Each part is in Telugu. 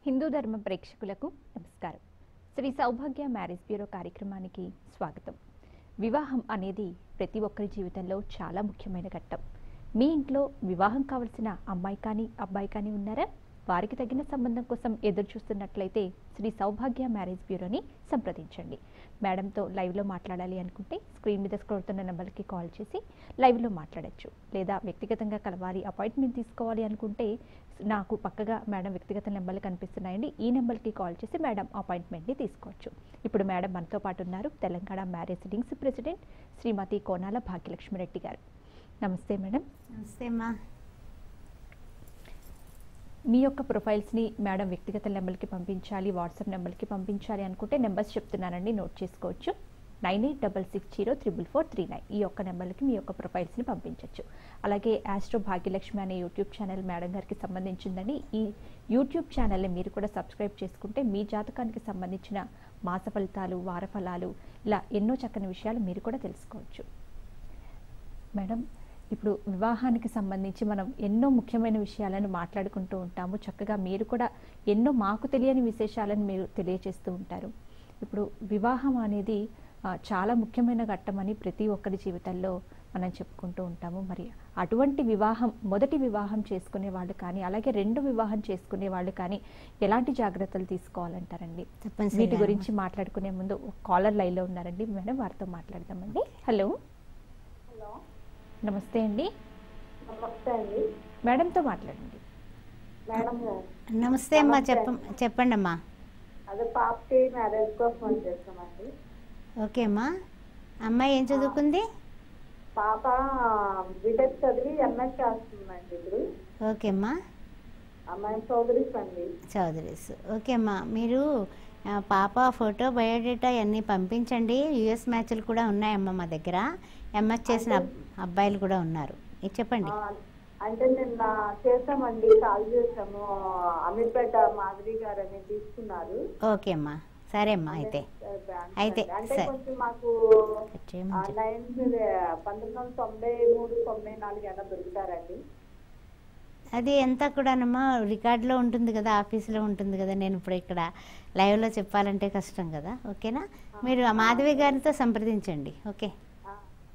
హిందూ ధర్మ ప్రేక్షకులకు నమస్కారం శ్రీ సౌభాగ్య మ్యారేజ్ బ్యూరో కార్యక్రమానికి స్వాగతం వివాహం అనేది ప్రతి ఒక్కరి జీవితంలో చాలా ముఖ్యమైన ఘట్టం మీ ఇంట్లో వివాహం కావలసిన అమ్మాయి కానీ అబ్బాయి కానీ ఉన్నారా వారికి తగిన సంబంధం కోసం ఎదురు చూస్తున్నట్లయితే శ్రీ సౌభాగ్య మ్యారేజ్ బ్యూరోని సంప్రదించండి మేడంతో లైవ్లో మాట్లాడాలి అనుకుంటే స్క్రీన్ మీద స్క్రోల్తున్న నెంబర్కి కాల్ చేసి లైవ్లో మాట్లాడొచ్చు లేదా వ్యక్తిగతంగా కలవాలి అపాయింట్మెంట్ తీసుకోవాలి అనుకుంటే నాకు పక్కగా మేడం వ్యక్తిగత నెంబర్లు కనిపిస్తున్నాయండి ఈ నెంబర్కి కాల్ చేసి మేడం అపాయింట్మెంట్ని తీసుకోవచ్చు ఇప్పుడు మేడం మనతో పాటు ఉన్నారు Telangana marriage links president Shrimati Konala Bhagyalakshmi Reddy గారు నమస్తే మేడం నమస్తే అమ్మా మీ యొక్క ప్రొఫైల్స్ని మేడం వ్యక్తిగత నెంబర్కి పంపించాలి వాట్సాప్ నెంబర్కి పంపించాలి అనుకుంటే నెంబర్స్ చెప్తున్నానండి నోట్ చేసుకోవచ్చు nine eight double six zero triple four three nine ఈ యొక్క నెంబర్కి మీ యొక్క ప్రొఫైల్స్ని పంపించవచ్చు అలాగే ఆస్ట్రో భాగ్యలక్ష్మి అనే యూట్యూబ్ ఛానల్ మేడం గారికి సంబంధించిందని ఈ యూట్యూబ్ ఛానల్ని మీరు కూడా సబ్స్క్రైబ్ చేసుకుంటే మీ జాతకానికి సంబంధించిన మాస ఫలితాలు వార ఫలాలు ఇలా ఎన్నో చక్కని విషయాలు మీరు కూడా తెలుసుకోవచ్చు మేడం ఇప్పుడు వివాహానికి సంబంధించి మనం ఎన్నో ముఖ్యమైన విషయాలను మాట్లాడుకుంటూ ఉంటాము చక్కగా మీరు కూడా ఎన్నో మాకు తెలియని విశేషాలను మీరు తెలియచేస్తూ ఉంటారు ఇప్పుడు వివాహం అనేది ఆ, చాలా ముఖ్యమైన ఘట్టమని ప్రతి ఒక్కరి జీవితంలో మనం చెప్పుకుంటూ ఉంటాము మరి అటువంటి వివాహం మొదటి వివాహం చేసుకునే వాళ్ళు కానీ అలాగే రెండు వివాహం చేసుకునే వాళ్ళు కానీ ఎలాంటి జాగ్రత్తలు తీసుకోవాలంటారండి తప్పనిసరిగా వీటి గురించి మాట్లాడుకునే ముందు కాలర్ లైన్లో ఉన్నారండి మేడం వారితో మాట్లాడదామండి హలో హలో నమస్తే అండి నమస్తే అండి మేడంతో మాట్లాడండి మేడం నమస్తే అమ్మా నమస్తే. చెప్ప చెప్పండి అమ్మా అదే పాపకి మ్యారేజ్ కోసం అని చేస్తామండి ఓకే అమ్మా అమ్మాయి ఏం చదువుకుంది పాప బీటెక్ చదివి ఎంఎస్ చేస్తుందండి ఇప్పుడు ఓకే అమ్మా అమ్మాయి చౌదరీస్ అండి చౌదరీస్ ఓకే అమ్మా మీరు ఆ, పాప ఫోటో బయోడేటా అన్నీ పంపించండి యుఎస్ మ్యాచ్లు కూడా ఉన్నాయమ్మా మా దగ్గర ఎంఎస్ చేసిన అబ్- అబ్బాయిలు కూడా ఉన్నారు ఇది చెప్పండి ఆ, అంటే నిన్న చేసామండి కాల్ చేసాము అమీర్పేట మాధవి గారు అని తీసుకున్నారు ఓకే అమ్మా సరే అమ్మా అయితే బ్రాంచ్ అయితే, అండి. అంటే సరే. కొంచెం మాకు కట్ చేయమని చెప్పు. నైన్త్ పంతొమ్మిది వందల తొంభై మూడు తొంభై నాలుగు ఎలా దొరుకుతారండి అది ఎంత కూడానమ్మా రికార్డులో ఉంటుంది కదా ఆఫీస్లో ఉంటుంది కదా నేను ఇప్పుడు ఇక్కడ లైవ్లో చెప్పాలంటే కష్టం కదా ఓకేనా మీరు ఆ మాధవి గారితో సంప్రదించండి ఓకే ఆ,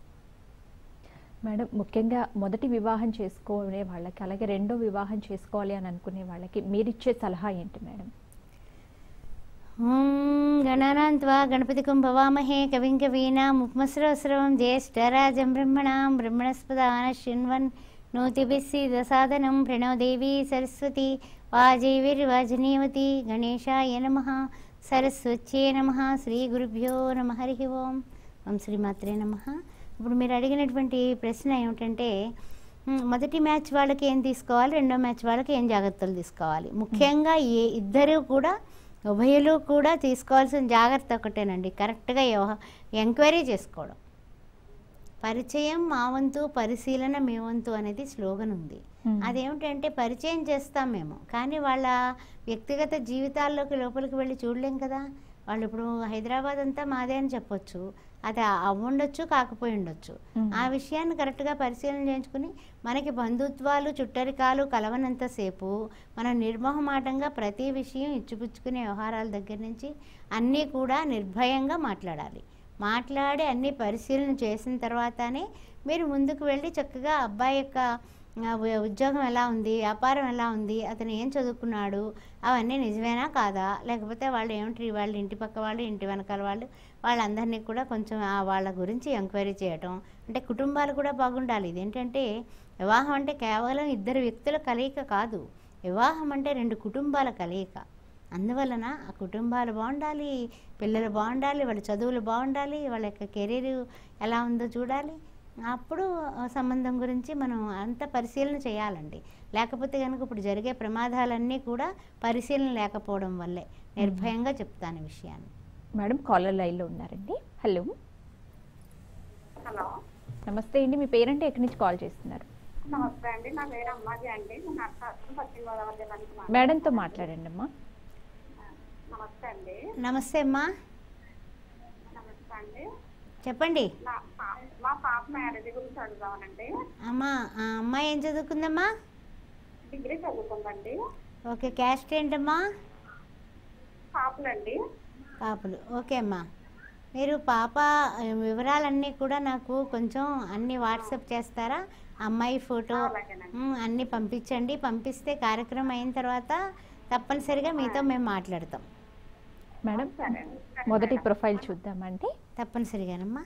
మేడం ముఖ్యంగా మొదటి వివాహం చేసుకునే వాళ్ళకి అలాగే రెండో వివాహం చేసుకోవాలి అని అనుకునే వాళ్ళకి మీరిచ్చే సలహా ఏంటి మేడం ఓం గణనాన్త్వా గణపతికం భవామహే కవిం కవీనాం ఉపమస్రవస్రవం జ్యేష్ఠరాజం బ్రహ్మణాం బ్రహ్మణస్పదాన శృణ్వన్ నోతిభిస్సిదసాదనం ప్రణవ దేవీ సరస్వతి వాజైవిర్వాజనీయవతి గణేశాయ నమ సరస్వత్యే నమ శ్రీ గురుభ్యో నమ హరి ఓం ఓం శ్రీమాత్రే నమ ఇప్పుడు మీరు అడిగినటువంటి ప్రశ్న ఏమిటంటే మ్, మొదటి మ్యాచ్ వాళ్ళకి ఏం తీసుకోవాలి రెండో మ్యాచ్ వాళ్ళకి ఏం జాగ్రత్తలు తీసుకోవాలి ముఖ్యంగా ఏ ఇద్దరు కూడా ఉభయలు కూడా తీసుకోవాల్సిన జాగ్రత్త ఒకటేనండి కరెక్ట్గా వ్యవహ ఎంక్వైరీ చేసుకోవడం పరిచయం మా వంతు పరిశీలన మీ వంతు అనేది స్లోగన్ ఉంది Hmm. అదేమిటంటే పరిచయం చేస్తాం మేము కానీ వాళ్ళ వ్యక్తిగత జీవితాల్లోకి లోపలికి వెళ్ళి చూడలేం కదా వాళ్ళు ఇప్పుడు హైదరాబాద్ అంతా మాదే అని చెప్పొచ్చు అది అవ్వుండొచ్చు కాకపోయి ఉండొచ్చు Hmm. ఆ విషయాన్ని కరెక్ట్గా పరిశీలన చేయించుకుని మనకి బంధుత్వాలు చుట్టరికాలు కలవనంతసేపు మనం నిర్మోహమాటంగా ప్రతి విషయం ఇచ్చిపుచ్చుకునే వ్యవహారాల దగ్గర నుంచి అన్నీ కూడా నిర్భయంగా మాట్లాడాలి మాట్లాడి అన్ని పరిశీలన చేసిన తర్వాతనే మీరు ముందుకు వెళ్ళి చక్కగా అబ్బాయి యొక్క ఆ, ఉ- ఉద్యోగం ఎలా ఉంది వ్యాపారం ఎలా ఉంది అతను ఏం చదువుకున్నాడు అవన్నీ నిజమేనా కాదా లేకపోతే వాళ్ళు ఏమిటి వాళ్ళ ఇంటి పక్క వాళ్ళు ఇంటి వెనకాల వాళ్ళు వాళ్ళందరినీ కూడా కొంచెం ఆ వాళ్ళ గురించి ఎంక్వైరీ చేయటం అంటే కుటుంబాలు కూడా బాగుండాలి ఇదేంటంటే వివాహం అంటే కేవలం ఇద్దరు వ్యక్తుల కలయిక కాదు వివాహం అంటే రెండు కుటుంబాల కలయిక అందువలన ఆ కుటుంబాలు బాగుండాలి పిల్లలు బాగుండాలి వాళ్ళ చదువులు బాగుండాలి వాళ్ళ యొక్క కెరీర్ ఎలా ఉందో చూడాలి అప్పుడు ఆ సంబంధం గురించి మనం అంత పరిశీలన చేయాలండి లేకపోతే కనుక ఇప్పుడు జరిగే ప్రమాదాలన్నీ కూడా పరిశీలన లేకపోవడం వల్లే నిర్భయంగా చెప్తాను ఈ విషయాన్ని మేడం కాలర్ లైన్లో ఉన్నారండి హలో హలో నమస్తే అండి మీ పేరంటే ఎక్కడి నుంచి కాల్ చేస్తున్నారు నమస్తే అండి నా పేరు అమ్మాజీ అండి నేను నర్సాపురం పశ్చిమ గోదావరి జిల్లా నుంచి మాట్లాడుతున్నాను. మేడంతో మాట్లాడండి అమ్మా నమస్తే అండి నమస్తే అమ్మా నమస్తే అండి చెప్పండి నా పా- మా పాప మ్యారేజ్ గురించి అడుగుదామనండి అమ్మా ఆ అమ్మాయి ఏం చదువుకుందమ్మా డిగ్రీ చదువుకుందండి ఓకే క్యాస్ట్ ఏంటమ్మా పాపలండి పాపలు ఓకే అమ్మా మీరు పాప ఆ, వివరాలన్నీ కూడా నాకు కొంచెం అన్ని వాట్సాప్ చేస్తారా అమ్మాయి ఫోటో అలాగేనండి. ఉమ్, అన్నీ పంపించండి పంపిస్తే కార్యక్రమం అయిన తర్వాత తప్పనిసరిగా మీతో మేము మాట్లాడతాం మేడం సరే అండి. సరే మొదటి మేడం. ప్రొఫైల్ చూద్దామండి తప్పనిసరిగానమ్మా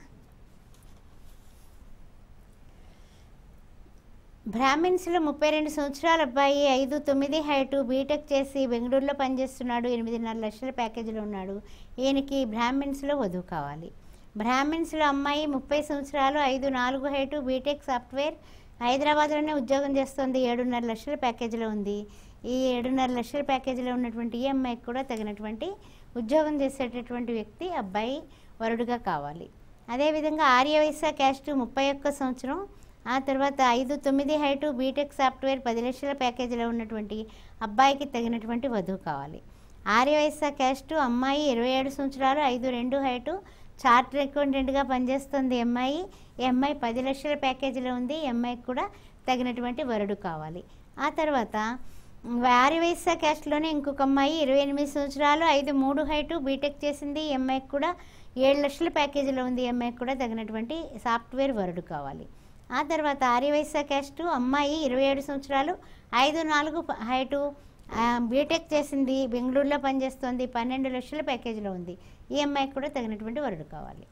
బ్రాహ్మిన్స్లో ముప్పై రెండు సంవత్సరాల అబ్బాయి ఐదు తొమ్మిది హైటు బీటెక్ చేసి బెంగళూరులో పనిచేస్తున్నాడు ఎనిమిదిన్నర లక్షల ప్యాకేజీలో ఉన్నాడు ఈయనకి బ్రాహ్మిన్స్లో వధువు కావాలి బ్రాహ్మిన్స్లో అమ్మాయి ముప్పై సంవత్సరాలు ఐదు నాలుగు హైటు బీటెక్ సాఫ్ట్వేర్ హైదరాబాద్లోనే ఉద్యోగం చేస్తుంది ఏడున్నర లక్షల ప్యాకేజీలో ఉంది ఈ ఏడున్నర లక్షల ప్యాకేజీలో ఉన్నటువంటి ఈ అమ్మాయికి కూడా తగినటువంటి ఉద్యోగం చేసేటటువంటి వ్యక్తి అబ్బాయి వరుడుగా కావాలి అదేవిధంగా ఆర్యవైశ్య క్యాస్ట్ ముప్పై ఒక్క సంవత్సరం ఆ తర్వాత ఐదు తొమ్మిది హైటు బీటెక్ సాఫ్ట్వేర్ పది లక్షల ప్యాకేజీలో ఉన్నటువంటి అబ్బాయికి తగినటువంటి వధువు కావాలి ఆర్యవైశ్య క్యాస్ట్ అమ్మాయి ఇరవై ఏడు సంవత్సరాలు ఐదు రెండు హైటు చార్టర్ అకౌంటెంట్గా పనిచేస్తుంది ఈ అమ్మాయి ఈ అమ్మాయి పది లక్షల ప్యాకేజీలో ఉంది ఈ అమ్మాయికి కూడా తగినటువంటి వరుడు కావాలి ఆ తర్వాత ఆర్యవైశ్య క్యాస్ట్లోనే ఇంకొక అమ్మాయి ఇరవై ఎనిమిది సంవత్సరాలు ఐదు మూడు హైటు బీటెక్ చేసింది ఈ అమ్మాయికి కూడా ఏడు లక్షల ప్యాకేజీలో ఉంది ఈ అమ్మాయికి కూడా తగినటువంటి సాఫ్ట్వేర్ వరుడు కావాలి ఆ తర్వాత ఆర్యవైశ్య క్యాస్ట్ అమ్మాయి ఇరవై ఏడు సంవత్సరాలు ఐదు నాలుగు ప- హైటు ఆ, బీటెక్ చేసింది బెంగళూరులో పనిచేస్తుంది పన్నెండు లక్షల ప్యాకేజీలో ఉంది ఈ అమ్మాయికి కూడా తగినటువంటి వరుడు కావాలి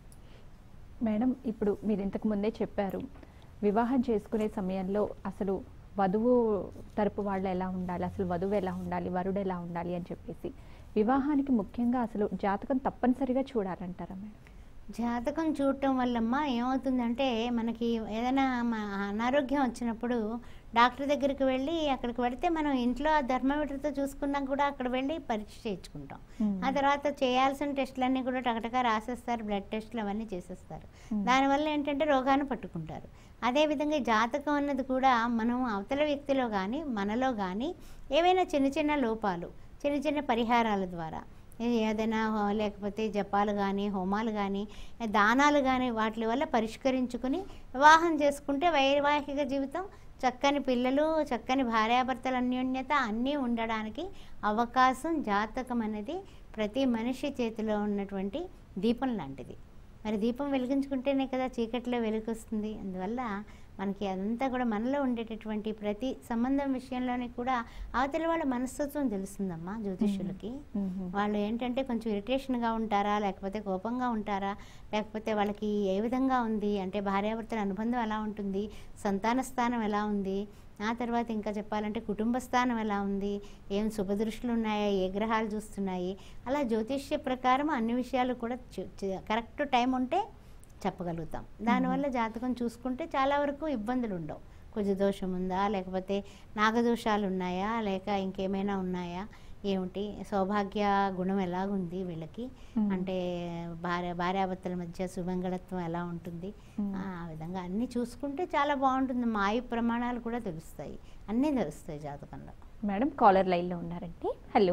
మేడం ఇప్పుడు మీరు ఇంతకు ముందే చెప్పారు వివాహం చేసుకునే సమయంలో అసలు వధువు తరపు వాళ్ళు ఎలా ఉండాలి అసలు వధువు ఎలా ఉండాలి వరుడు ఎలా ఉండాలి అని చెప్పేసి వివాహానికి ముఖ్యంగా అసలు జాతకం తప్పనిసరిగా చూడాలంటారా మేడం జాతకం చూడటం వల్లమ్మా ఏమవుతుందంటే మనకి ఏదైనా మ- అనారోగ్యం వచ్చినప్పుడు డాక్టర్ దగ్గరికి వెళ్ళి అక్కడికి వెళితే మనం ఇంట్లో ఆ థర్మామీటర్తో చూసుకున్నా కూడా అక్కడ వెళ్ళి పరీక్ష చేయించుకుంటాం Hmm. ఆ తర్వాత చేయాల్సిన టెస్టులన్నీ కూడా టకటకా రాసేస్తారు బ్లడ్ టెస్టులు అవన్నీ చేసేస్తారు Hmm. దానివల్ల ఏంటంటే రోగాన్ని పట్టుకుంటారు అదేవిధంగా ఈ జాతకం అన్నది కూడా మనం అవతల వ్యక్తిలో కానీ మనలో కానీ ఏవైనా చిన్న చిన్న లోపాలు చిన్న చిన్న పరిహారాల ద్వారా ఏ- ఏదైనా హో- లేకపోతే జపాలు కానీ హోమాలు కానీ దానాలు కానీ వాటి వల్ల పరిష్కరించుకుని వివాహం చేసుకుంటే వైవాహిక జీవితం చక్కని పిల్లలు చక్కని భార్యాభర్తల అన్యోన్యత అన్నీ ఉండడానికి అవకాశం జాతకం అనేది ప్రతి మనిషి చేతిలో ఉన్నటువంటి దీపం లాంటిది మరి దీపం వెలిగించుకుంటేనే కదా చీకట్లో వెలుగొస్తుంది అందువల్ల మనకి అదంతా కూడా మనలో ఉండేటటువంటి ప్రతి సంబంధం విషయంలోని కూడా అవతల వాళ్ళ మనస్తత్వం తెలుస్తుందమ్మా జ్యోతిష్యులకి మ్మ్. వాళ్ళు ఏంటంటే కొంచెం ఇరిటేషన్గా ఉంటారా లేకపోతే కోపంగా ఉంటారా లేకపోతే వాళ్ళకి ఏ విధంగా ఉంది అంటే భార్యాభర్తల అనుబంధం ఎలా ఉంటుంది సంతాన స్థానం ఎలా ఉంది ఆ తర్వాత ఇంకా చెప్పాలంటే కుటుంబ స్థానం ఎలా ఉంది ఏం శుభదృష్టిలు ఉన్నాయా ఏ గ్రహాలు చూస్తున్నాయి అలా జ్యోతిష్య ప్రకారం అన్ని విషయాలు కూడా చు- చు- కరెక్ట్ టైం ఉంటే చెప్పగలుగుతాం దానివల్ల జాతకం చూసుకుంటే చాలా వరకు ఇబ్బందులు ఉండవు కొంచెం దోషం ఉందా లేకపోతే నాగదోషాలు ఉన్నాయా లేక ఇంకేమైనా ఉన్నాయా ఏమిటి సౌభాగ్య గుణం ఎలాగుంది వీళ్ళకి మ్మ్. అంటే భార్య భార్యాభర్తల మధ్య సుమంగళత్వం ఎలా ఉంటుంది మ్మ్. ఆ విధంగా అన్నీ చూసుకుంటే చాలా బాగుంటుంది మా ఆయు ప్రమాణాలు కూడా తెలుస్తాయి అన్నీ తెలుస్తాయి జాతకంలో మేడం కాలర్ లైన్లో ఉన్నారండి హలో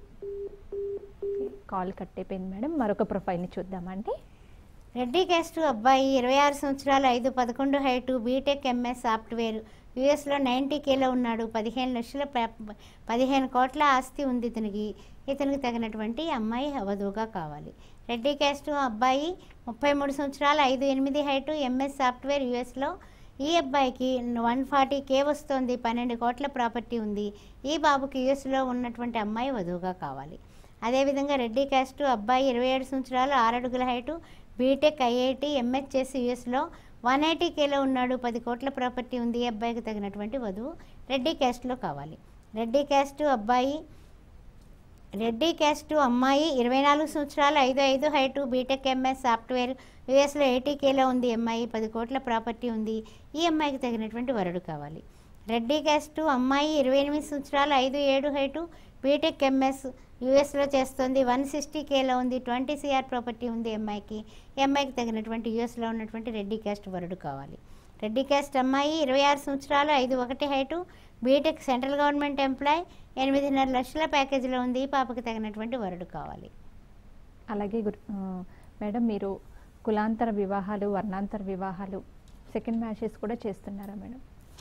కాల్ కట్ అయిపోయింది మేడం మరొక ప్రొఫైల్ని చూద్దామండి రెడ్డి క్యాస్ట్ అబ్బాయి ఇరవై ఆరు సంవత్సరాలు ఐదు పదకొండు హైటు బీటెక్ ఎంఎస్ సాఫ్ట్వేర్ యూఎస్లో నైంటీ కేలో ఉన్నాడు పదిహేను లక్షల ప్ర- పదిహేను కోట్ల ఆస్తి ఉంది ఇతనికి ఇతనికి తగినటువంటి అమ్మాయి వధువుగా కావాలి రెడ్డి క్యాస్ట్ అబ్బాయి ముప్పై మూడు సంవత్సరాలు ఐదు ఎనిమిది హైటు ఎంఎస్ సాఫ్ట్వేర్ యూఎస్లో ఈ అబ్బాయికి వన్ ఫార్టీ కే వస్తుంది పన్నెండు కోట్ల ప్రాపర్టీ ఉంది ఈ బాబుకి యూఎస్లో ఉన్నటువంటి అమ్మాయి వధువుగా కావాలి అదేవిధంగా రెడ్డి క్యాస్ట్ అబ్బాయి ఇరవై ఏడు సంవత్సరాలు ఆరడుగుల హైటు బీటెక్ ఐఐటి ఎంఎస్ చేసి యూఎస్లో వన్ ఎయిటీ కేలో ఉన్నాడు పది కోట్ల ప్రాపర్టీ ఉంది ఈ అబ్బాయికి తగినటువంటి వధువు రెడ్డి క్యాస్ట్లో కావాలి రెడ్డి క్యాస్ట్ అబ్బాయి రెడ్డి క్యాస్ట్ అమ్మాయి ఇరవై నాలుగు సంవత్సరాలు ఐదు ఐదు హైటు బీటెక్ ఎంఎస్ సాఫ్ట్వేర్ యూఎస్లో ఎయిటీ కేలో ఉంది అమ్మాయి పది కోట్ల ప్రాపర్టీ ఉంది ఈ అమ్మాయికి తగినటువంటి వరుడు కావాలి రెడ్డి క్యాస్ట్ అమ్మాయి ఇరవై ఎనిమిది సంవత్సరాలు ఐదు ఏడు హైటు బీటెక్ ఎంఎస్ యూఎస్లో చేస్తుంది వన్ సిక్స్టీ కేలో ఉంది ట్వంటీ సిఆర్ ప్రాపర్టీ ఉంది అమ్మాయికి ఈ అమ్మాయికి తగినటువంటి యూఎస్లో ఉన్నటువంటి రెడ్డి క్యాస్ట్ వరుడు కావాలి రెడ్డి క్యాస్ట్ అమ్మాయి ఇరవై ఆరు సంవత్సరాలు ఐదు ఒకటి height BTech central government employee ఎనిమిదిన్నర లక్షల ప్యాకేజీలో ఉంది ఈ పాపకి తగినటువంటి వరుడు కావాలి అలాగే గురు ఆ, మేడం మీరు కులాంతర వివాహాలు వర్ణాంతర వివాహాలు సెకండ్ మ్యాచెస్ కూడా చేస్తున్నారా మేడం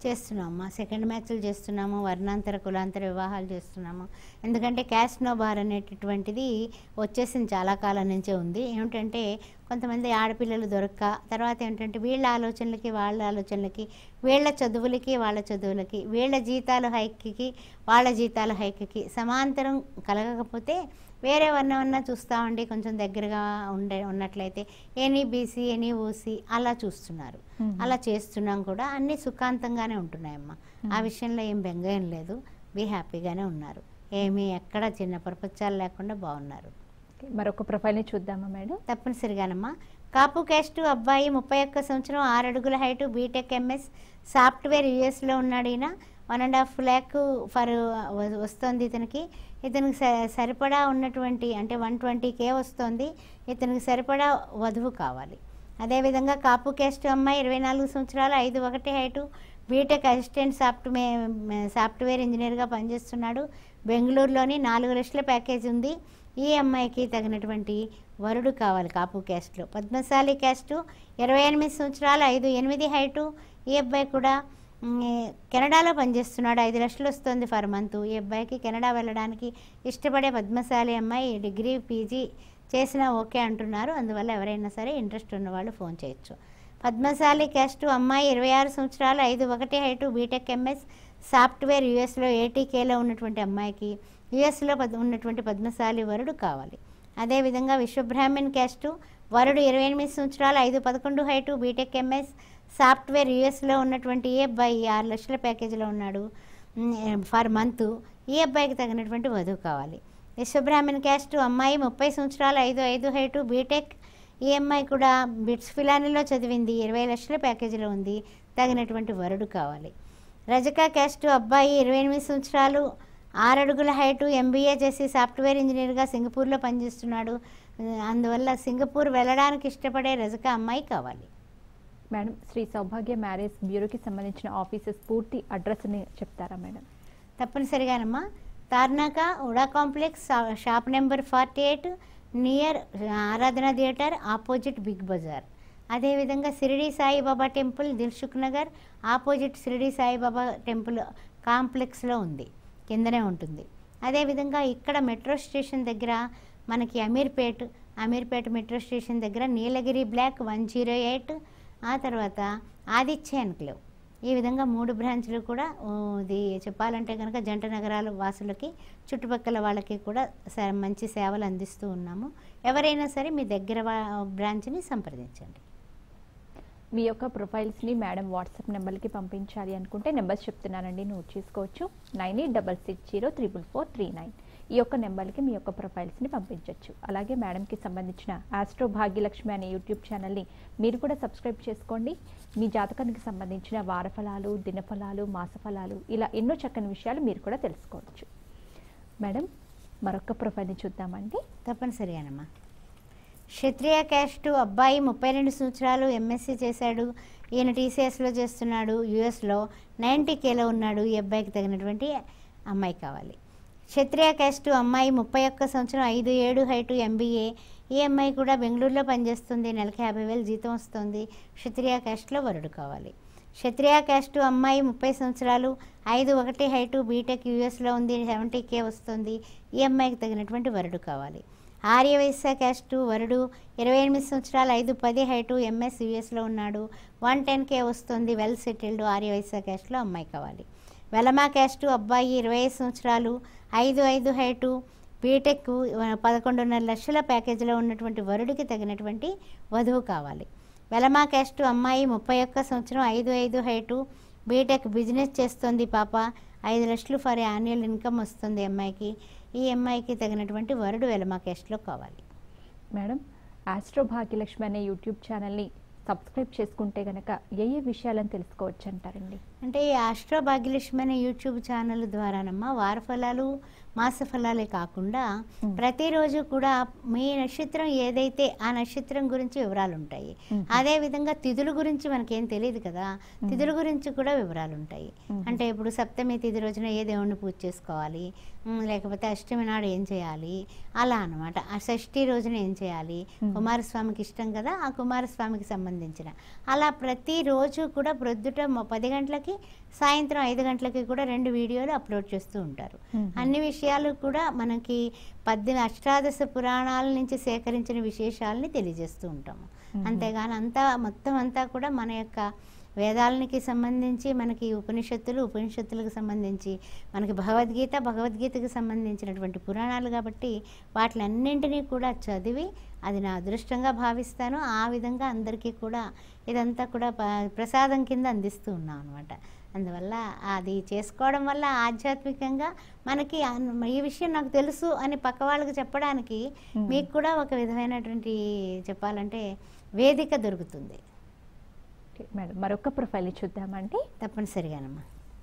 చేస్తున్నామమ్మా సెకండ్ మ్యాచ్లు చేస్తున్నాము వర్ణాంతర కులాంతర వివాహాలు చేస్తున్నాము ఎందుకంటే క్యాస్ట్ నో బార్ అనేటటువంటిది వచ్చేసింది చాలా కాలం నుంచే ఉంది ఏమిటంటే కొంతమంది ఆడపిల్లలు దొరక్క తర్వాత ఏంటంటే వీళ్ళ ఆలోచనలకి వాళ్ళ ఆలోచనలకి వీళ్ళ చదువులకి వాళ్ళ చదువులకి వీళ్ళ జీతాల హైక్కి వాళ్ళ జీతాల హైక్కి సమాంతరం కలగకపోతే వేరే వర్ణమన్నా చూస్తామండి కొంచెం దగ్గరగా ఉండే ఉన్నట్లయితే ఎనీ బీసీ ఎనీ ఓసీ అలా చూస్తున్నారు మ్మ్. అలా చేస్తున్నాం కూడా అన్నీ సుఖాంతంగానే ఉంటున్నాయమ్మా ఆ విషయంలో ఏం బెంగ ఏం లేదు బీ హ్యాపీగానే ఉన్నారు ఏమీ ఎక్కడ చిన్న ప్రపంచాలు లేకుండా బాగున్నారు ఓకే, మరొక ప్రొఫైల్ని చూద్దామా మేడం తప్పనిసరిగానమ్మా కాపు క్యాస్ట్ అబ్బాయి ముప్పై ఒక్క సంవత్సరం ఆరు అడుగుల హైట్ బీటెక్ ఎంఎస్ సాఫ్ట్వేర్ యూఎస్లో ఉన్నాడు ఈయన one and half lakh per వస్తుంది ఇతనికి ఇతనికి స- సరిపడా ఉన్నటువంటి అంటే వన్ ట్వంటీ కే వస్తుంది ఇతనికి సరిపడా వధువు కావాలి అదేవిధంగా కాపు క్యాస్ట్ అమ్మాయి ఇరవై నాలుగు సంవత్సరాలు ఐదు ఒకటి height BTech assistant software software ఇంజనీర్గా పనిచేస్తున్నాడు బెంగళూరులోని నాలుగు లక్షల ప్యాకేజ్ ఉంది ఈ అమ్మాయికి తగినటువంటి వరుడు కావాలి కాపు క్యాస్ట్లో పద్మశాలి క్యాస్టు ఇరవై ఎనిమిది సంవత్సరాలు ఐదు ఎనిమిది హైటు ఈ అబ్బాయి కూడా మ్, కెనడాలో పనిచేస్తున్నాడు ఐదు లక్షలు వస్తుంది ఫర్ మంత్ ఈ అబ్బాయికి కెనడా వెళ్ళడానికి ఇష్టపడే పద్మశాలి అమ్మాయి డిగ్రీ పీజీ చేసినా ఓకే అంటున్నారు అందువల్ల ఎవరైనా సరే ఇంట్రెస్ట్ ఉన్నవాళ్ళు ఫోన్ చేయొచ్చు పద్మశాలి క్యాస్ట్ అమ్మాయి ఇరవై ఆరు సంవత్సరాలు ఐదు ఒకటి హైటు బీటెక్ ఎంఎస్ సాఫ్ట్వేర్ యూఎస్లో ఏటీకేలో ఉన్నటువంటి అమ్మాయికి యుఎస్లో పద్ ఉన్నటువంటి పద్మశాలి వరుడు కావాలి అదేవిధంగా విశ్వబ్రాహ్మణ్ క్యాస్టు వరుడు ఇరవై ఎనిమిది సంవత్సరాలు ఐదు పదకొండు హైటు బీటెక్ ఎంఎస్ సాఫ్ట్వేర్ యుఎస్లో ఉన్నటువంటి ఈ అబ్బాయి ఆరు లక్షల ప్యాకేజీలో ఉన్నాడు ఫర్ మంత్ ఈ అబ్బాయికి తగినటువంటి వధువు కావాలి విశ్వబ్రాహ్మణ్ క్యాస్ట్ అమ్మాయి ముప్పై సంవత్సరాలు ఐదు ఐదు హైటు బీటెక్ ఈ అమ్మాయి కూడా బిట్స్ ఫిలానీలో చదివింది ఇరవై లక్షల ప్యాకేజీలో ఉంది తగినటువంటి వరుడు కావాలి రజక క్యాస్ట్ అబ్బాయి ఇరవై ఎనిమిది సంవత్సరాలు ఆరు అడుగుల హైటు ఎంబీఏ చేసి సాఫ్ట్వేర్ ఇంజనీర్గా సింగపూర్లో పనిచేస్తున్నాడు అందువల్ల సింగపూర్ వెళ్ళడానికి ఇష్టపడే రజక అమ్మాయి కావాలి మేడం శ్రీ సౌభాగ్య మ్యారేజ్ బ్యూరోకి సంబంధించిన ఆఫీసెస్ పూర్తి అడ్రస్ని చెప్తారా మేడం తప్పనిసరిగానమ్మా తార్నాక ఉడా కాంప్లెక్స్ షా- shop number forty eight near Aradhana theatre opposite Big Bazaar అదేవిధంగా Shirdi Saibaba temple Dilsukh Nagar opposite Shirdi Saibaba temple కాంప్లెక్స్లో ఉంది కిందనే ఉంటుంది అదేవిధంగా ఇక్కడ మెట్రో స్టేషన్ దగ్గర మనకి అమీర్పేట్ అమీర్పేట్ మెట్రో స్టేషన్ దగ్గర Nilgiri block one zero eight ఆ తర్వాత ఆదిత్య ఎన్క్లేవ్ ఈ విధంగా మూడు బ్రాంచ్లు కూడా ఊ, ఇది చెప్పాలంటే కనుక జంట నగరాల వాసులకి చుట్టుపక్కల వాళ్ళకి కూడా స- మంచి సేవలు అందిస్తూ ఉన్నాము ఎవరైనా సరే మీ దగ్గర వా- బ్రాంచ్ని సంప్రదించండి మీ యొక్క ప్రొఫైల్స్ని మేడం వాట్సాప్ నెంబర్కి పంపించాలి అనుకుంటే నెంబర్స్ చెప్తున్నానండి నోట్ చేసుకోవచ్చు nine eight double six zero triple four three nine ఈ యొక్క నెంబర్కి మీ యొక్క ప్రొఫైల్స్ని పంపించవచ్చు అలాగే మేడంకి సంబంధించిన ఆస్ట్రో భాగ్యలక్ష్మి అనే యూట్యూబ్ ఛానల్ని మీరు కూడా సబ్స్క్రైబ్ చేసుకోండి మీ జాతకానికి సంబంధించిన వారఫలాలు దినఫలాలు మాసఫలాలు ఇలా ఎన్నో చక్కని విషయాలు మీరు కూడా తెలుసుకోవచ్చు మేడం మరొక ప్రొఫైల్ని చూద్దామండి తప్పనిసరిగానమ్మా క్షత్రియ క్యాస్ట్ అబ్బాయి ముప్పై రెండు సంవత్సరాలు ఎంఎస్సీ చేశాడు ఈయన టీసీఎస్లో చేస్తున్నాడు యూఎస్లో నైంటీ కేలో ఉన్నాడు ఈ అబ్బాయికి తగినటువంటి అమ్మాయి కావాలి క్షత్రియ క్యాస్ట్ అమ్మాయి ముప్పై ఒక్క సంవత్సరం ఐదు ఏడు హైటు ఎంబీఏ ఈ అమ్మాయి కూడా బెంగళూరులో పనిచేస్తుంది నెలకి యాభై వేలు జీతం వస్తుంది క్షత్రియ క్యాస్ట్లో వరుడు కావాలి క్షత్రియ క్యాస్ట్ అమ్మాయి ముప్పై సంవత్సరాలు ఐదు ఒకటి హైటు బీటెక్ యూఎస్లో ఉంది సెవెంటీ కే వస్తుంది ఈ అమ్మాయికి తగినటువంటి వరుడు కావాలి ఆర్యవైశ్య క్యాస్ట్ వరుడు ఇరవై ఎనిమిది సంవత్సరాలు ఐదు పది హైటు ఎంఎస్ యూఎస్లో ఉన్నాడు వన్ టెన్ కే వస్తుంది వెల్ సెటిల్డ్ ఆర్యవైశ్య క్యాస్ట్లో అమ్మాయి కావాలి వెలమా క్యాస్ట్ అబ్బాయి ఇరవై ఐదు సంవత్సరాలు ఐదు ఐదు హైటు బీటెక్ పదకొండున్నర లక్షల ప్యాకేజీలో ఉన్నటువంటి వరుడికి తగినటువంటి వధువు కావాలి వెలమా క్యాస్ట్ అమ్మాయి ముప్పై ఒక్క సంవత్సరం ఐదు ఐదు హైటు బీటెక్ బిజినెస్ చేస్తుంది పాప ఐదు లక్షలు ఫర్ యాన్యువల్ ఇన్కమ్ వస్తుంది అమ్మాయికి ఈ అమ్మాయికి తగినటువంటి వరుడు వెలమా క్యాస్ట్లో కావాలి మేడం ఆస్ట్రో భాగ్యలక్ష్మి అనే యూట్యూబ్ ఛానల్ని సబ్స్క్రైబ్ చేసుకుంటే గనక ఏ ఏ విషయాలను తెలుసుకోవచ్చు అంటారండి అంటే ఈ ఆస్ట్రో భాగ్యలక్ష్మి అనే యూట్యూబ్ ఛానల్ ద్వారానమ్మా వార ఫలాలు మాస ఫలాలే కాకుండా మ్. ప్రతిరోజు కూడా మీ నక్షత్రం ఏదైతే ఆ నక్షత్రం గురించి వివరాలు ఉంటాయి మ్మ్. అదే విధంగా తిథుల గురించి మనకేం తెలియదు కదా తిథుల గురించి కూడా వివరాలు ఉంటాయి మ్మ్. అంటే ఇప్పుడు సప్తమి తిథి రోజున ఏ దేవుణ్ణి పూజ చేసుకోవాలి మ్, లేకపోతే అష్టమి నాడు ఏం చేయాలి అలా అనమాట ఆ షష్ఠి రోజున ఏం చేయాలి మ్మ్. కుమారస్వామికి ఇష్టం కదా ఆ కుమారస్వామికి సంబంధించిన అలా ప్రతిరోజు కూడా ప్రొద్దుట మొ- పది గంటలకి గంటలకి సాయంత్రం ఐదు గంటలకి కూడా రెండు వీడియోలు అప్లోడ్ చేస్తూ ఉంటారు మ్మ్. అన్ని విషయాలు కూడా మనకి పద్దెనిమిది అష్టాదశ పురాణాల నుంచి సేకరించిన విశేషాలని తెలియజేస్తూ ఉంటాము మ్మ్. అంతేగాని అంతా మొత్తం అంతా కూడా మన యొక్క వేదాలకి సంబంధించి మనకి ఉపనిషత్తులు ఉపనిషత్తులకు సంబంధించి మనకి భగవద్గీత భగవద్గీతకు సంబంధించినటువంటి పురాణాలు కాబట్టి వాటిలన్నింటినీ కూడా చదివి అది నా అదృష్టంగా భావిస్తాను ఆ విధంగా అందరికీ కూడా ఇదంతా కూడా ప- ప్రసాదం కింద అందిస్తూ ఉన్నాం అనమాట అందువల్ల అది చేసుకోవడం వల్ల ఆధ్యాత్మికంగా మనకి అన్- ఈ విషయం నాకు తెలుసు అని పక్క వాళ్ళకి చెప్పడానికి మ్మ్. మీకు కూడా ఒక విధమైనటువంటి చెప్పాలంటే వేదిక దొరుకుతుంది ఓకే, మేడం మరొక ప్రొఫైల్ చూద్దామండి తప్పనిసరిగానమ్మా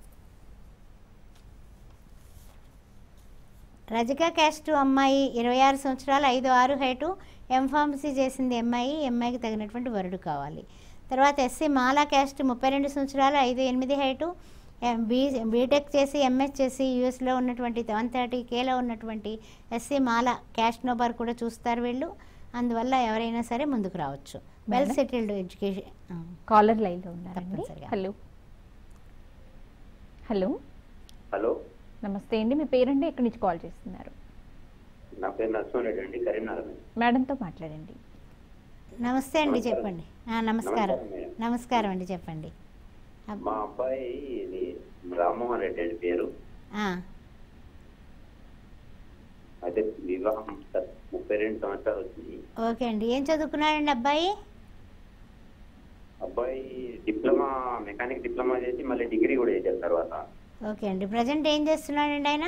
రజిక క్యాస్ట్ అమ్మాయి ఇరవై ఆరు సంవత్సరాలు ఐదు ఆరు హైటు ఎంఫార్మసీ చేసింది అమ్మాయి అమ్మాయికి తగినటువంటి వరుడు కావాలి తర్వాత ఎస్సీ మాలా క్యాస్ట్ ముప్పై రెండు సంవత్సరాలు ఐదు ఎనిమిది హైటు ఎం- బీ బీటెక్ చేసి ఎంఎస్ చేసి యూఎస్లో ఉన్నటువంటి వన్ థర్టీ కేలో ఉన్నటువంటి ఎస్సీ మాల క్యాస్ట్ నోబార్ కూడా చూస్తారు వీళ్ళు అందువల్ల ఎవరైనా సరే ముందుకు రావచ్చు well madam? Settled education caller లైన్లో ఉన్నారండి తప్పనిసరిగా. హలో హలో హలో నమస్తే అండి మీ పేరండి ఎక్కడి నుంచి కాల్ చేస్తున్నారు నా పేరు నరసింహారెడ్డి అండి కరీంనగర్ నుంచి. మేడంతో మాట్లాడండి నమస్తే అండి నమస్కారం. చెప్పండి ఆ, నమస్కారం నమస్కారం మేడం. నమస్కారం అండి చెప్పండి అబ్- మా అబ్బాయి ఇది రామ్మోహన్ రెడ్డి అండి పేరు ఆ, అయితే వివాహం స- ముప్పై రెండు సంవత్సరాలు వచ్చింది ఓకే అండి ఏం చదువుకున్నాడండి అబ్బాయి అబ్బాయి డిప్లొమా మెకానిక్ డిప్లొమా చేసి మళ్ళీ డిగ్రీ కూడా చేశారు తర్వాత ఓకే అండి ప్రజెంట్ ఏం చేస్తున్నాడండి ఆయన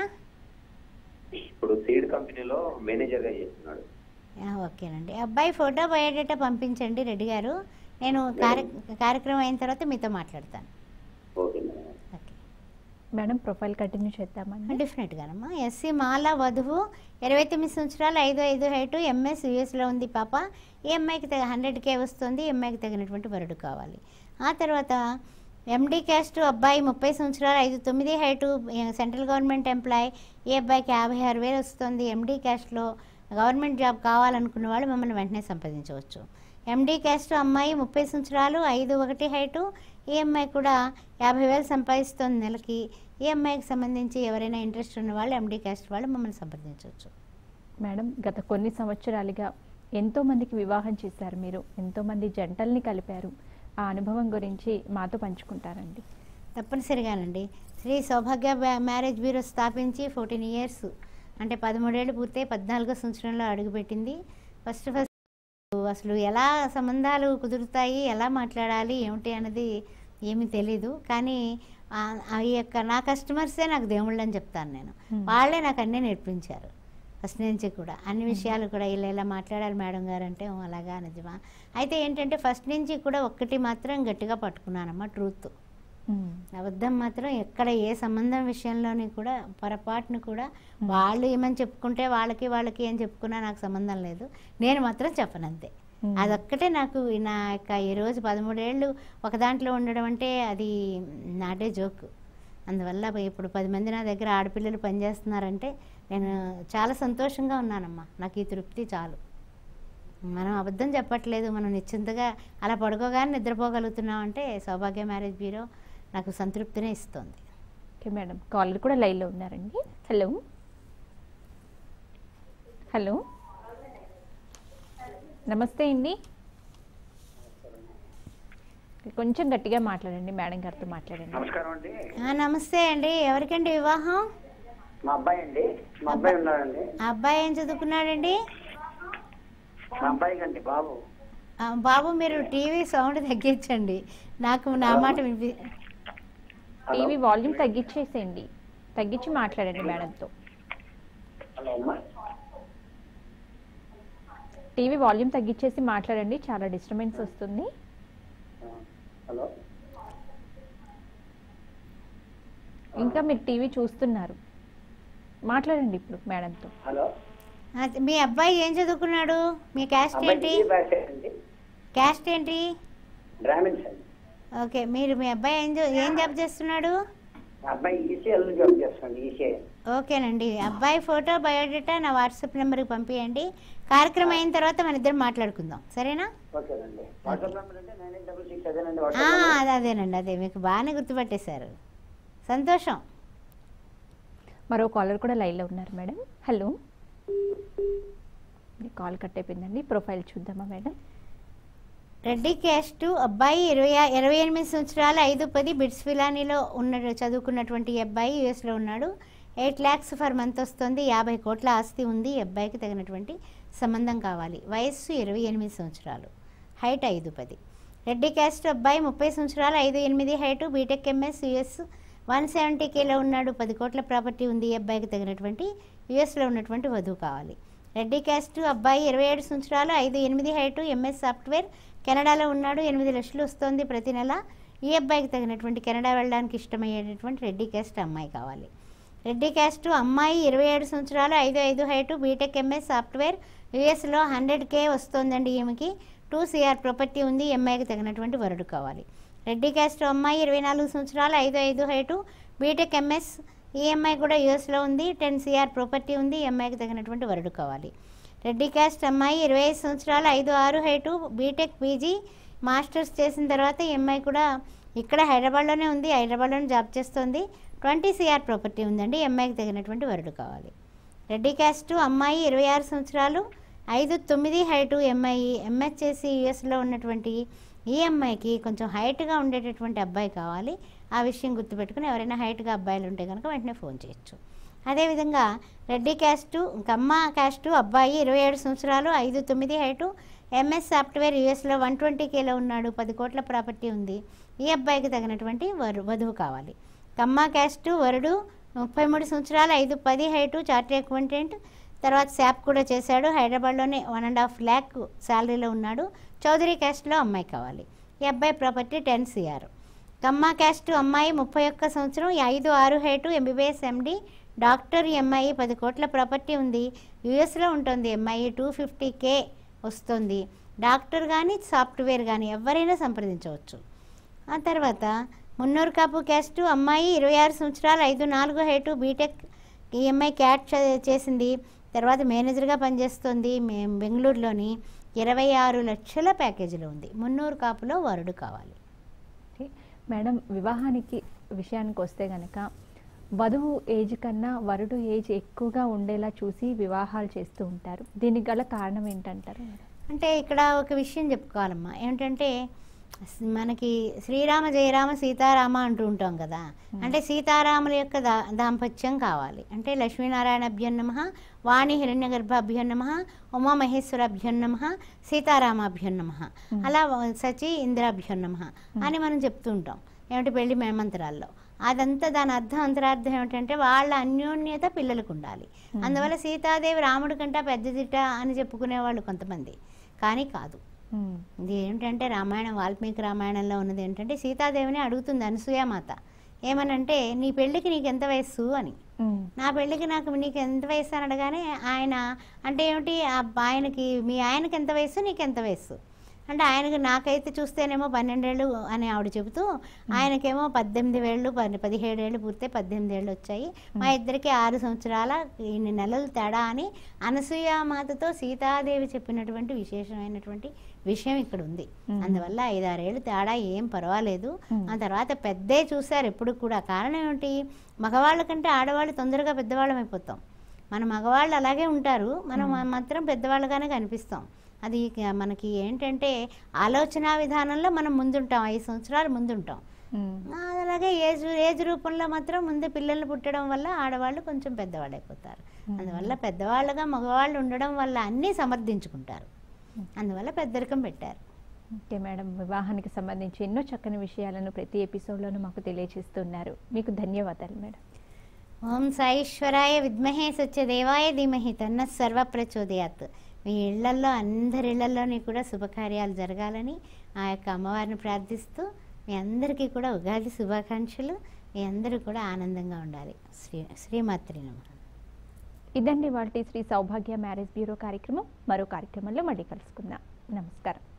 ఇప్పుడు సీడ్ కంపెనీలో మేనేజర్ గా చేస్తున్నాడు ఆ, ఓకేనండి అబ్బాయి ఫోటో బయోడేటా పంపించండి రెడ్డి గారు నేను కార్య కార్యక్రమం అయిన తర్వాత మీతో మాట్లాడతాను okay madam okay madam profile continue చేద్దామండి డెఫినెట్గానమ్మా ఎస్సీ మాల వధువు ఇరవై తొమ్మిది సంవత్సరాలు ఐదు ఐదు హైటు ఎంఎస్ యూఎస్లో ఉంది పాప ఈ అమ్మాయికి తగ హండ్రెడ్ కే వస్తుంది ఈ అమ్మాయికి తగినటువంటి వరుడు కావాలి ఆ తర్వాత ఎండి క్యాస్ట్ అబ్బాయి ముప్పై సంవత్సరాలు ఐదు తొమ్మిది హైటు ఏ, సెంట్రల్ గవర్నమెంట్ ఎంప్లాయ్ ఈ అబ్బాయికి యాభై ఆరు వేలు వస్తుంది ఎండి క్యాస్ట్లో గవర్నమెంట్ జాబ్ కావాలనుకున్న వాళ్ళు మమ్మల్ని వెంటనే సంప్రదించవచ్చు ఎండి క్యాస్ట్ అమ్మాయి ముప్పై సంవత్సరాలు ఐదు ఒకటి హైటు ఈ అమ్మాయి కూడా యాభై వేలు సంపాదిస్తుంది నెలకి ఈ అమ్మాయికి సంబంధించి ఎవరైనా ఇంట్రెస్ట్ ఉన్న వాళ్ళు ఎండి క్యాస్ట్ వాళ్ళు మమ్మల్ని సంప్రదించవచ్చు మేడం గత కొన్ని సంవత్సరాలుగా ఎంతో మందికి వివాహం చేశారు మీరు ఎంతో మంది జంటల్ని కలిపారు ఆ అనుభవం గురించి మాతో పంచుకుంటారండి తప్పనిసరిగానండి శ్రీ సౌభాగ్య బ్యా- మ్యారేజ్ బ్యూరో స్థాపించి ఫోర్టీన్ ఇయర్స్ అంటే పదమూడేళ్ళు పూర్తయి పద్నాలుగో సంవత్సరంలో అడుగుపెట్టింది ఫస్ట్ ఫస్ట్ అసలు ఎలా సంబంధాలు కుదురుతాయి ఎలా మాట్లాడాలి ఏమిటి అన్నది ఏమీ తెలీదు కానీ ఆ- ఆ యొక్క నా కస్టమర్సే నాకు దేవుళ్ళు అని చెప్తాను నేను Hmm. వాళ్ళే నాకు అన్నీ నేర్పించారు ఫస్ట్ నుంచి కూడా అన్ని విషయాలు కూడా ఇలా ఇలా మాట్లాడాలి మేడం గారు అంటే "ఓ, అలాగా నిజమా అయితే ఏంటంటే ఫస్ట్ నుంచి కూడా ఒక్కటి మాత్రం గట్టిగా పట్టుకున్నానమ్మా ట్రూత్ ఉమ్. అబద్ధం మాత్రం ఎక్కడ ఏ సంబంధం విషయంలోని కూడా పొరపాటును కూడా వాళ్ళు ఏమని చెప్పుకుంటే వాళ్ళకి వాళ్ళకి ఏం చెప్పుకున్నా నాకు సంబంధం లేదు నేను మాత్రం చెప్పనంతే Hmm. అదొక్కటే నాకు ఈ నా యొక్క ఈరోజు పదమూడేళ్ళు ఒక దాంట్లో ఉండడం అంటే అది నాటే జోక్ అందువల్ల ఇప్పుడు పది మంది నా దగ్గర ఆడపిల్లలు పనిచేస్తున్నారంటే నేను చాలా సంతోషంగా ఉన్నానమ్మా నాకు ఈ తృప్తి చాలు మనం అబద్ధం చెప్పట్లేదు మనం నిశ్చింతగా అలా పడుకోగానే నిద్రపోగలుగుతున్నాం అంటే సౌభాగ్య మ్యారేజ్ బ్యూరో నాకు సంతృప్తినే ఇస్తుంది ఓకే మేడం కాలర్ కూడా లైన్లో ఉన్నారండి హలో హలో నమస్తే అండి కొంచెం గట్టిగా మాట్లాడండి మేడం గారితో మాట్లాడండి నమస్కారం అండి ఆ, నమస్తే అండి ఎవరికండి వివాహం మా అబ్బాయి అండి మా అబ్బాయి ఉన్నాడండి ఆ అబ్బాయి ఏం చదువుకున్నాడండి మా అబ్బాయి కండి బాబు ఆ, బాబు మీరు టీవీ సౌండ్ తగ్గించండి నాకు నా మాట వినిపి టీవీ వాల్యూమ్ తగ్గించేసేయండి తగ్గించి మాట్లాడండి మేడంతో హలో అమ్మా టీవీ వాల్యూమ్ తగ్గించేసి మాట్లాడండి చాలా డిస్టర్బెన్స్ వస్తుంది హలో ఇంకా మీరు టీవీ చూస్తున్నారు మాట్లాడండి ఇప్పుడు మేడంతో హలో ఆ, మీ అబ్బాయి ఏం చదువుకున్నాడు మీ క్యాస్ట్ అబ్బాయి ఏంటి డిగ్రీ పాస్ అయ్యండి క్యాస్ట్ ఏంటి బ్రాహ్మిన్స్ అండి ఓకే మీరు మీ అబ్బాయి ఏం చే- ఏం జాబ్ చేస్తున్నాడు అబ్బాయి ఈసీఎల్ జాబ్ చేస్తాండి ఈసీఐ ఓకేనండి అబ్బాయి ఫోటో బయోడేటా నా వాట్సాప్ నెంబర్కి పంపించండి కార్యక్రమం అయిన తర్వాత మన ఇద్దరం మాట్లాడుకుందాం సరేనా ఓకేనండి వాట్సాప్ నెంబర్ అంటే నైన్ ఎయిట్ డబల్ సిక్స్ అదేనండి ఆ, వాట్సాప్ నెంబర్ అదే అదేనండి అదే మీకు బాగానే గుర్తుపట్టేశారు సంతోషం మరో కాలర్ కూడా లైన్లో ఉన్నారు మేడం హలో మీ కాల్ కట్ అయిపోయిందండి ప్రొఫైల్ చూద్దామా మేడం రెడ్డి క్యాస్ట్ అబ్బాయి ఇరవై ఇరవై ఎనిమిది సంవత్సరాలు ఐదు పది బిట్స్ ఫిలానీలో ఉన్న చదువుకున్నటువంటి ఈ అబ్బాయి యూఎస్లో ఉన్నాడు ఎయిట్ ల్యాక్స్ ఫర్ మంత్ వస్తుంది యాభై కోట్ల ఆస్తి ఉంది ఈ అబ్బాయికి తగినటువంటి సంబంధం కావాలి వయస్సు ఇరవై ఎనిమిది సంవత్సరాలు హైట్ ఐదు పది రెడ్డి క్యాస్ట్ అబ్బాయి ముప్పై సంవత్సరాలు ఐదు ఎనిమిది height BTech MS US one seventy కేలో ఉన్నాడు పది కోట్ల ప్రాపర్టీ ఉంది ఈ అబ్బాయికి తగినటువంటి యుఎస్లో ఉన్నటువంటి వధువు కావాలి రెడ్డి క్యాస్ట్ అబ్బాయి ఇరవై ఏడు సంవత్సరాలు ఐదు ఎనిమిది హైటు ఎంఎస్ సాఫ్ట్వేర్ కెనడాలో ఉన్నాడు ఎనిమిది లక్షలు వస్తుంది ప్రతి నెల ఈ అబ్బాయికి తగినటువంటి కెనడా వెళ్ళడానికి ఇష్టమయ్యేటటువంటి రెడ్డి క్యాస్ట్ అమ్మాయి కావాలి రెడ్డి క్యాస్ట్ అమ్మాయి ఇరవై ఏడు సంవత్సరాలు ఐదు ఐదు హైటు బీటెక్ ఎంఎస్ సాఫ్ట్వేర్ యుఎస్లో హండ్రెడ్ కే వస్తుందండి ఈమెకి టూ సిఆర్ ప్రాపర్టీ ఉంది ఈ అమ్మాయికి తగినటువంటి వరుడు కావాలి రెడ్డి క్యాస్ట్ అమ్మాయి ఇరవై నాలుగు సంవత్సరాలు ఐదు ఐదు హైటు బీటెక్ ఎంఎస్ ఈఎంఐ కూడా యూఎస్లో ఉంది టెన్ సిఆర్ ప్రాపర్టీ ఉంది ఈ అమ్మాయికి తగినటువంటి వరుడు కావాలి రెడ్డి క్యాస్ట్ అమ్మాయి ఇరవై ఐదు సంవత్సరాలు ఐదు ఆరు హైటు బీటెక్ పీజీ మాస్టర్స్ చేసిన తర్వాత ఈ అమ్మాయి కూడా ఇక్కడ హైదరాబాద్లోనే ఉంది హైదరాబాద్లోనే జాబ్ చేస్తుంది ట్వంటీ సిఆర్ ప్రాపర్టీ ఉందండి ఈ అమ్మాయికి తగినటువంటి వరుడు కావాలి రెడ్డి క్యాస్ట్ అమ్మాయి ఇరవై ఆరు సంవత్సరాలు ఐదు తొమ్మిది హైటు ఎంఐ ఎంఎస్ చేసి యుఎస్లో ఉన్నటువంటి ఈ అమ్మాయికి కొంచెం హైట్గా ఉండేటటువంటి అబ్బాయి కావాలి ఆ విషయం గుర్తుపెట్టుకుని ఎవరైనా హైట్గా అబ్బాయిలు ఉంటే కనుక వెంటనే ఫోన్ చేయొచ్చు అదేవిధంగా రెడ్డి క్యాస్టు కమ్మ క్యాస్టు అబ్బాయి ఇరవై ఏడు సంవత్సరాలు ఐదు తొమ్మిది హైటు ఎంఎస్ సాఫ్ట్వేర్ యూఎస్లో వన్ ట్వంటీ కేలో ఉన్నాడు పది కోట్ల ప్రాపర్టీ ఉంది ఈ అబ్బాయికి తగినటువంటి వరు వధువు కావాలి కమ్మ క్యాస్టు వరుడు ముప్పై మూడు సంవత్సరాలు ఐదు పది హైటు చార్టర్ అకౌంటెంట్ తర్వాత శాప్ కూడా చేశాడు హైదరాబాద్లోనే వన్ అండ్ హాఫ్ ల్యాక్ శాలరీలో ఉన్నాడు చౌదరి క్యాస్ట్లో అమ్మాయి కావాలి ఈ అబ్బాయి property ten CR Kamma caste అమ్మాయి ముప్పై ఒక్క సంవత్సరం ఐదు ఆరు హైటు ఎంబీబీఎస్ ఎండి డాక్టర్ ఎంఐ పది కోట్ల ప్రాపర్టీ ఉంది యుఎస్లో ఉంటుంది ఎంఐ టూ ఫిఫ్టీ కే వస్తుంది డాక్టర్ కానీ సాఫ్ట్వేర్ కానీ ఎవరైనా సంప్రదించవచ్చు ఆ తర్వాత మున్నూరు కాపు క్యాస్ట్ అమ్మాయి ఇరవై ఆరు సంవత్సరాలు ఐదు నాలుగు హైటు బీటెక్ ఈఎంఐ క్యాట్ చ- చేసింది తర్వాత మేనేజర్గా పనిచేస్తుంది మే- బెంగళూరులోని ఇరవై ఆరు లక్షల ప్యాకేజీలో ఉంది మున్నూరు కాపులో వరుడు కావాలి ఓకే. మేడం వివాహానికి విషయానికి వస్తే గనక వధువు ఏజ్ కన్నా వరుడు ఏజ్ ఎక్కువగా ఉండేలా చూసి వివాహాలు చేస్తూ ఉంటారు దీనికి గల కారణం ఏంటంటారు మేడం అంటే ఇక్కడ ఒక విషయం చెప్పుకోవాలమ్మా ఏమిటంటే స్- మనకి శ్రీరామ జయరామ సీతారామ అంటూ ఉంటాం కదా అంటే సీతారాముల యొక్క దా దాంపత్యం కావాలి అంటే లక్ష్మీనారాయణ అభ్యన్నమ వాణి హిరణ్య గర్భాభ్యన్నమ ఉమామహేశ్వరాభ్యన్నమ సీతారామాభ్యన్నమ అలా వ- సచి ఇంద్రాభ్యన్నమ అని మనం చెప్తూ ఉంటాం ఏమిటి పెళ్లి మేమంతరాల్లో అదంతా దాని అర్థం అంతరార్థం ఏమిటంటే వాళ్ళ అన్యోన్యత పిల్లలకు ఉండాలి అందువల్ల సీతాదేవి రాముడి కంటే పెద్దదిట అని చెప్పుకునే వాళ్ళు కొంతమంది కానీ కాదు ఉమ్, ఇది ఏంటంటే రామాయణం వాల్మీకి రామాయణంలో ఉన్నది ఏంటంటే సీతాదేవిని అడుగుతుంది అనసూయామాత ఏమనంటే నీ పెళ్ళికి నీకు ఎంత వయస్సు అని ఉమ్, నా పెళ్ళికి నాకు నీకు ఎంత వయసు అని అడగానే ఆయన అంటే ఏమిటి ఆ ఆయనకి మీ ఆయనకి ఎంత వయసు నీకు ఎంత వయసు అంటే ఆయనకి నాకైతే చూస్తేనేమో పన్నెండేళ్ళు అని ఆవిడ చెబుతూ ఆయనకేమో పద్దెనిమిది వేళ్ళు పది పదిహేడు ఏళ్ళు పూర్తే పద్దెనిమిది ఏళ్ళు వచ్చాయి మా ఇద్దరికి ఆరు సంవత్సరాల ఇన్ని నెలలు తేడా అని అనసూయామాతతో సీతాదేవి చెప్పినటువంటి విశేషమైనటువంటి విషయం ఇక్కడ ఉంది మ్మ్. అందువల్ల ఐదారేళ్ళు తేడా ఏం పర్వాలేదు మ్మ్. ఆ తర్వాత పెద్దే చూశారు ఎప్పుడు కూడా కారణం ఏమిటి మగవాళ్ళ కంటే ఆడవాళ్ళు తొందరగా పెద్దవాళ్ళం అయిపోతాం మన మగవాళ్ళు అలాగే ఉంటారు మనం మాత్రం పెద్దవాళ్ళుగానే కనిపిస్తాం అది ఇక మనకి ఏంటంటే ఆలోచన విధానంలో మనం ముందుంటాం ఐదు సంవత్సరాలు ముందుంటాం ఉమ్, ఆ, అలాగే ఏజ్ ఏజ్ రూపంలో మాత్రం ముందు పిల్లలు పుట్టడం వల్ల ఆడవాళ్ళు కొంచెం పెద్దవాళ్ళు అయిపోతారు అందువల్ల పెద్దవాళ్ళుగా మగవాళ్ళు ఉండడం వల్ల అన్నీ సమర్థించుకుంటారు అందువల్ల పెద్దరికం పెట్టారు ఓకే మేడం వివాహానికి సంబంధించి ఎన్నో చక్కని విషయాలను ప్రతి ఎపిసోడ్లోనూ మాకు తెలియజేస్తున్నారు మీకు ధన్యవాదాలు మేడం ఓం సాయిశ్వరాయ విద్మహే సత్యదేవాయ ధీమహి తన్న సర్వ ప్రచోదయాత్ మీ ఇళ్లల్లో అందరి ఇళ్లలోని కూడా శుభకార్యాలు జరగాలని ఆ యొక్క అమ్మవారిని ప్రార్థిస్తూ మీ అందరికీ కూడా ఉగాది శుభాకాంక్షలు మీ అందరూ కూడా ఆనందంగా ఉండాలి శ్రీ శ్రీమాత్రి నమః ఇదండి వాళ్ళ శ్రీ సౌభాగ్య మ్యారేజ్ బ్యూరో కార్యక్రమం మరో కార్యక్రమంలో మళ్ళీ కలుసుకుందాం నమస్కారం